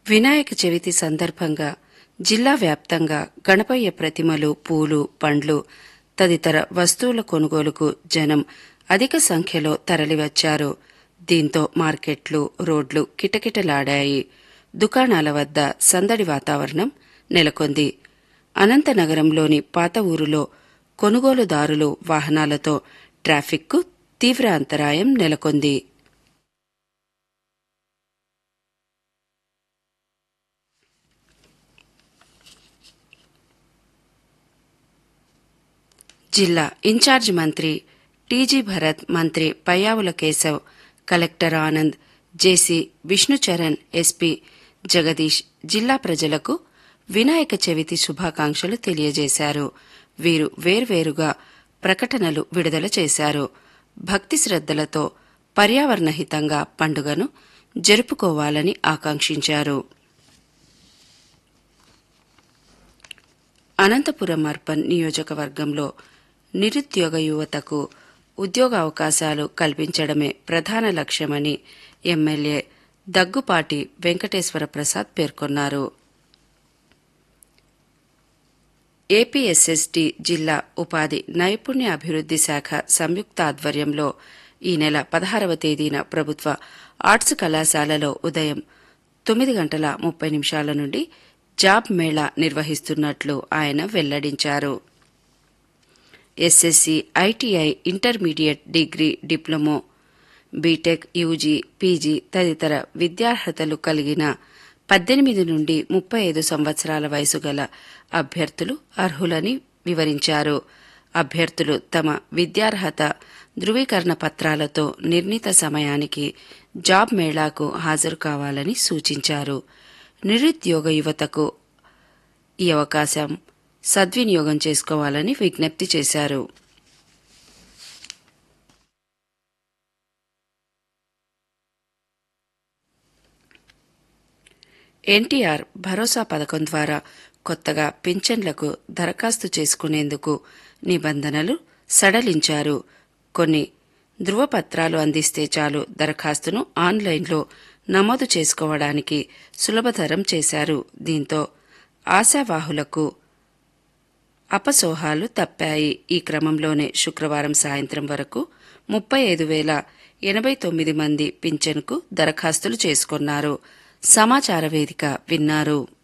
వినాయక చవితి సందర్భంగా జిల్లా వ్యాప్తంగా గణపయ్య ప్రతిమలు పూలు పండ్లు తదితర వస్తువుల కొనుగోలుకు జనం అధిక సంఖ్యలో తరలివచ్చారు దీంతో మార్కెట్లు రోడ్లు కిటకిటలాడాయి దుకాణాల వద్ద సందడి వాతావరణం నెలకొంది అనంతనగరంలోని పాత ఊరులో కొనుగోలుదారులు వాహనాలతో ట్రాఫిక్కు తీవ్ర అంతరాయం నెలకొంది జిల్లా ఇన్ఛార్జ్ మంత్రి టీజీ భరత్ మంత్రి Payyavula Keshav collector Anand J C Vishnucharan S P Jagadish జిల్లా ప్రజలకు వినాయక చవితి శుభాకాంక్షలు తెలియజేశారు వీరు వేర్వేరుగా ప్రకటనలు విడుదల చేశారు భక్తి శ్రద్దలతో పర్యావరణహితంగా పండుగను జరుపుకోవాలని ఆకాంక్షించారు అనంతపురం అర్బన్ నియోజకవర్గంలో నిరుద్యోగ యువతకు ఉద్యోగ అవకాశాలు కల్పించడమే ప్రధాన లక్ష్యమని ఎమ్మెల్యే దగ్గుపాటి వెంకటేశ్వర ప్రసాద్ పేర్కొన్నారు ఏపీఎస్ఎస్టీ జిల్లా ఉపాధి నైపుణ్య అభివృద్ది శాఖ సంయుక్త ఆధ్వర్యంలో ఈ నెల పదహారవ తేదీన ప్రభుత్వ ఆర్ట్స్ కళాశాలలో ఉదయం తొమ్మిది గంటల ముప్పై నిమిషాల నుండి జాబ్ మేళా నిర్వహిస్తున్నట్లు ఆయన వెల్లడించారు S S C I T I intermediate degree diploma B Tech U G P G తదితర విద్యార్హతలు కలిగిన పద్దెనిమిది నుండి ముప్పై ఐదు సంవత్సరాల వయసు గల అభ్యర్థులు అర్హులని వివరించారు అభ్యర్థులు తమ విద్యార్హత ధృవీకరణ పత్రాలతో నిర్ణీత సమయానికి జాబ్ మేళాకు హాజరు కావాలని సూచించారు నిరుద్యోగ యువతకు ఈ అవకాశం సద్వినియోగం చేసుకోవాలని విజ్ఞప్తి చేశారు ఎన్టీఆర్ భరోసా పథకం ద్వారా కొత్తగా పింఛన్లకు దరఖాస్తు చేసుకునేందుకు నిబంధనలు సడలించారు కొన్ని ధృవపత్రాలు అందిస్తే చాలు దరఖాస్తును ఆన్లైన్లో నమోదు చేసుకోవడానికి సులభతరం చేశారు దీంతో ఆశావాహులకు అపసోహాలు తప్పాయి ఈ క్రమంలోనే శుక్రవారం సాయంత్రం వరకు ముప్పై ఐదు వేల ఎనభై తొమ్మిది మంది పింఛన్కు దరఖాస్తులు చేసుకున్నారు సమాచార వేదిక విన్నారు